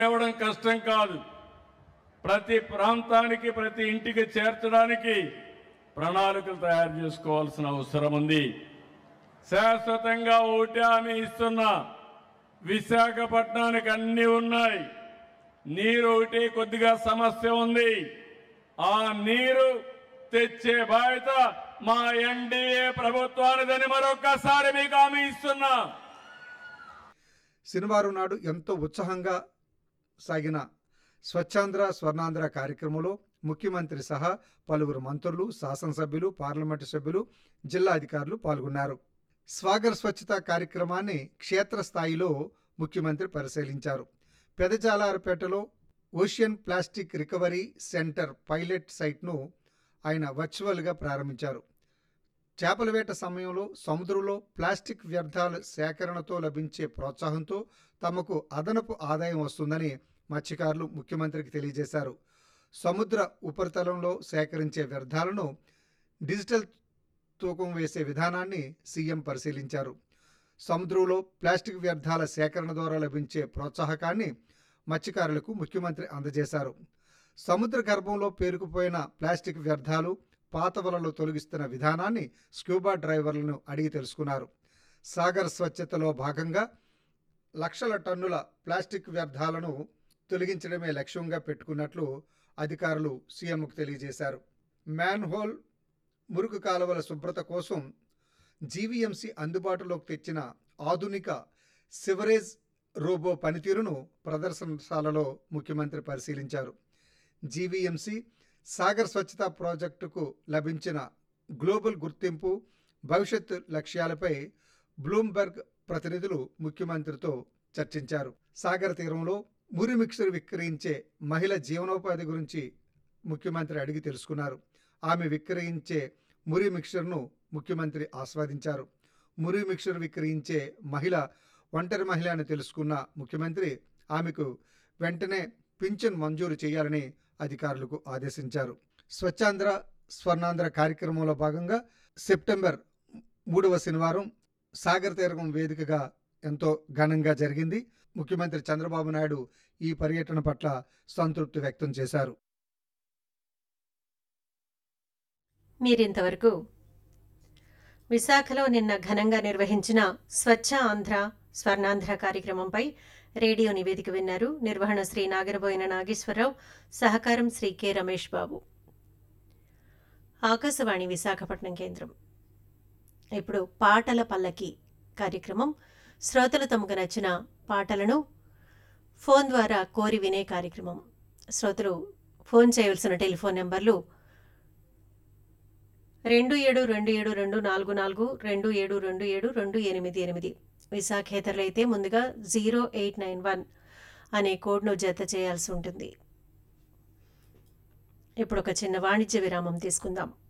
ఇవ్వడం కష్టం కాదు ప్రతి ప్రాంతానికి ప్రతి ఇంటికి చేర్చడానికి ప్రణాళికలు తయారు చేసుకోవాల్సిన అవసరం ఉంది శాశ్వతంగా ఒకటి హామీ ఇస్తున్నా విశాఖపట్నానికి అన్ని ఉన్నాయి నీరు ఒకటి కొద్దిగా సమస్య ఉంది ఆ నీరు తెచ్చే బాధ్యత మా ఎన్డీఏ ప్రభుత్వానిదని మరొక్కసారి మీకు హామీ ఇస్తున్నా శనివారం నాడు ఎంతో ఉత్సాహంగా సాగిన స్వచ్ఛాంధ్ర స్వర్ణాంధ్ర కార్యక్రమంలో ముఖ్యమంత్రి సహా పలువురు మంత్రులు శాసనసభ్యులు పార్లమెంటు సభ్యులు జిల్లా అధికారులు పాల్గొన్నారు స్వాగర్ స్వచ్ఛత కార్యక్రమాన్ని క్షేత్రస్థాయిలో ముఖ్యమంత్రి పరిశీలించారు పెదజాలారపేటలో ocean plastic recovery centre pilot సైట్ను ఆయన వర్చువల్గా ప్రారంభించారు చేపల వేట సమయంలో సముద్రంలో ప్లాస్టిక్ వ్యర్థాల సేకరణతో లభించే ప్రోత్సాహంతో తమకు అదనపు ఆదాయం వస్తుందని మత్స్యకారులు ముఖ్యమంత్రికి తెలియజేశారు సముద్ర ఉపరితలంలో సేకరించే వ్యర్థాలను డిజిటల్ తూకం వేసే విధానాన్ని సీఎం పరిశీలించారు సముద్రంలో ప్లాస్టిక్ వ్యర్థాల సేకరణ ద్వారా లభించే ప్రోత్సాహకాన్ని మత్స్యకారులకు ముఖ్యమంత్రి అందజేశారు సముద్ర గర్భంలో పేరుకుపోయిన ప్లాస్టిక్ వ్యర్థాలు పాత వలలో తొలగిస్తున్న విధానాన్ని స్క్యూబా డ్రైవర్లను అడిగి తెలుసుకున్నారు సాగర్ స్వచ్ఛతలో భాగంగా లక్షల టన్నుల ప్లాస్టిక్ వ్యర్థాలను తొలగించడమే లక్ష్యంగా పెట్టుకున్నట్లు అధికారులు సీఎంకు తెలియజేశారు మ్యాన్హోల్ మురుగు కాలువల శుభ్రత కోసం జీవీఎంసీ అందుబాటులోకి తెచ్చిన ఆధునిక సివరేజ్ రోబో పనితీరును ప్రదర్శనశాలలో ముఖ్యమంత్రి పరిశీలించారు జీవీఎంసీ సాగర్ స్వచ్ఛత ప్రాజెక్టుకు లభించిన గ్లోబల్ గుర్తింపు భవిష్యత్ లక్ష్యాలపై బ్లూంబెర్గ్ ప్రతినిధులు ముఖ్యమంత్రితో చర్చించారు సాగర్ తీరంలో మురి మిక్సర్ విక్రయించే మహిళ జీవనోపాధి గురించి ముఖ్యమంత్రి అడిగి తెలుసుకున్నారు ఆమె విక్రయించే మురి మిక్సర్ను ముఖ్యమంత్రి ఆస్వాదించారు మురి మిక్సర్ విక్రయించే మహిళ ఒంటరి మహిళ అని తెలుసుకున్న ముఖ్యమంత్రి ఆమెకు వెంటనే పింఛన్ మంజూరు చేయాలని అధికారులకు ఆదేశించారు స్వచ్ఛాంధ్ర స్వర్ణాంధ్ర కార్యక్రమంలో భాగంగా సెప్టెంబర్ మూడవ శనివారం సాగర్ తీరం వేదికగా ఎంతో ఘనంగా జరిగింది ముఖ్యమంత్రి చంద్రబాబు నాయుడు ఈ పర్యటన పట్ల సంతృప్తి వ్యక్తం చేశారు మీరింతవరకు విశాఖలో నిన్న ఘనంగా నిర్వహించిన స్వచ్ఛ ఆంధ్ర స్వర్ణాంధ్ర కార్యక్రమంపై రేడియో నివేదిక విన్నారు నిర్వహణ శ్రీ నాగరబోయిన నాగేశ్వరరావు సహకారం శ్రీ కె రమేష్ బాబు ఆకాశవాణి విశాఖపట్నం కేంద్రం ఇప్పుడు పాటల పల్లకి కార్యక్రమం శ్రోతలు తమకు నచ్చిన పాటలను ఫోన్ ద్వారా కోరి వినే కార్యక్రమం శ్రోతలు ఫోన్ చేయవలసిన టెలిఫోన్ నెంబర్లు రెండు ఏడు రెండు ఏడు రెండు నాలుగు నాలుగు రెండు ఏడు రెండు ఏడు రెండు ఎనిమిది ఎనిమిది విశాఖేతరులు అయితే ముందుగా జీరో ఎయిట్ నైన్ వన్ అనే కోడ్ను జత చేయాల్సి ఉంటుంది ఇప్పుడు ఒక చిన్న వాణిజ్య విరామం తీసుకుందాం